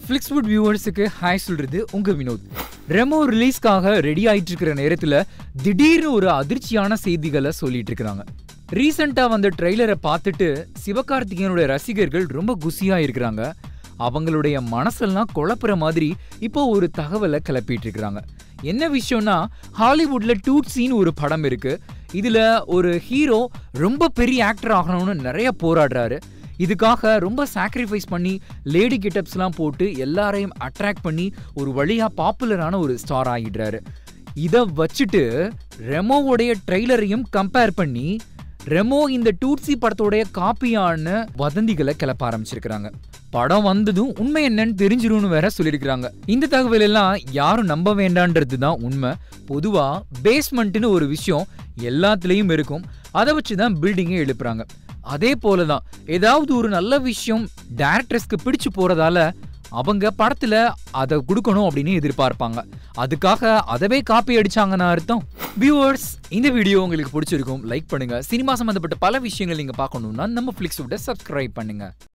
Flixwood வியூவர்ஸுக்கு hi சொல்றது உங்க Vinod Remo ரிலீஸ்க்காக ready ஆயிட்டு இருக்கிற நேரத்துல திடீர்னு ஒரு அதிர்ச்சியான செய்திகளை சொல்லிட்டு இருக்கிறாங்க ரீசெண்டா வந்த ட்ரெய்லரை பார்த்துட்டு சிவகார்த்திகேயனுடைய ரசிகர்கள் ரொம்ப குசியா இருக்கிறாங்க அவங்களுடைய மனசெல்லாம் குழப்புற மாதிரி இப்போ ஒரு தகவலை கிளப்பிட்டு இருக்கிறாங்க என்ன விஷயம்னா ஹாலிவுட்ல டூட்ஸின்னு ஒரு படம் இருக்கு இதுல ஒரு ஹீரோ ரொம்ப பெரிய ஆக்டர் ஆகணும்னு நிறைய போராடுறாரு இதுக்காக ரொம்ப சாக்ரிஃபைஸ் பண்ணி லேடி கெட்டப்ஸ்லாம் போட்டு எல்லாரையும் அட்ராக்ட் பண்ணி ஒரு வழியா பாப்புலரான ஒரு ஸ்டார் ஆகிடுறாரு இதை வச்சுட்டு ரெமோவுடைய ட்ரெய்லரையும் கம்பேர் பண்ணி ரெமோ இந்த டூட்சி படத்தோடைய காப்பியான வதந்திகளை கிளப்ப ஆரம்பிச்சிருக்கிறாங்க படம் வந்ததும் உண்மை என்னன்னு தெரிஞ்சிரும்னு வேற சொல்லியிருக்கிறாங்க இந்த தகவல் எல்லாம் யாரும் நம்ப வேண்டான்றது தான் உண்மை பொதுவா பேஸ்மெண்ட்னு ஒரு விஷயம் எல்லாத்துலேயும் இருக்கும் அதை வச்சு தான் பில்டிங்கை எழுப்புறாங்க அதே போல தான் ஏதாவது ஒரு நல்ல விஷயம் டேரக்டர்ஸ்க்கு பிடிச்சு போறதால அவங்க படத்துல அதை கொடுக்கணும் அப்படின்னு எதிர்பார்ப்பாங்க அதுக்காக அதவே காப்பி அடிச்சாங்கன்னு அர்த்தம் வியூவர்ஸ் இந்த வீடியோ உங்களுக்கு பிடிச்சிருக்கும் லைக் பண்ணுங்க சினிமா சம்பந்தப்பட்ட பல விஷயங்கள் நீங்க பார்க்கணும்னா நம்ம ஃபிளிக்ஸ் விட சப்ஸ்கிரைப் பண்ணுங்க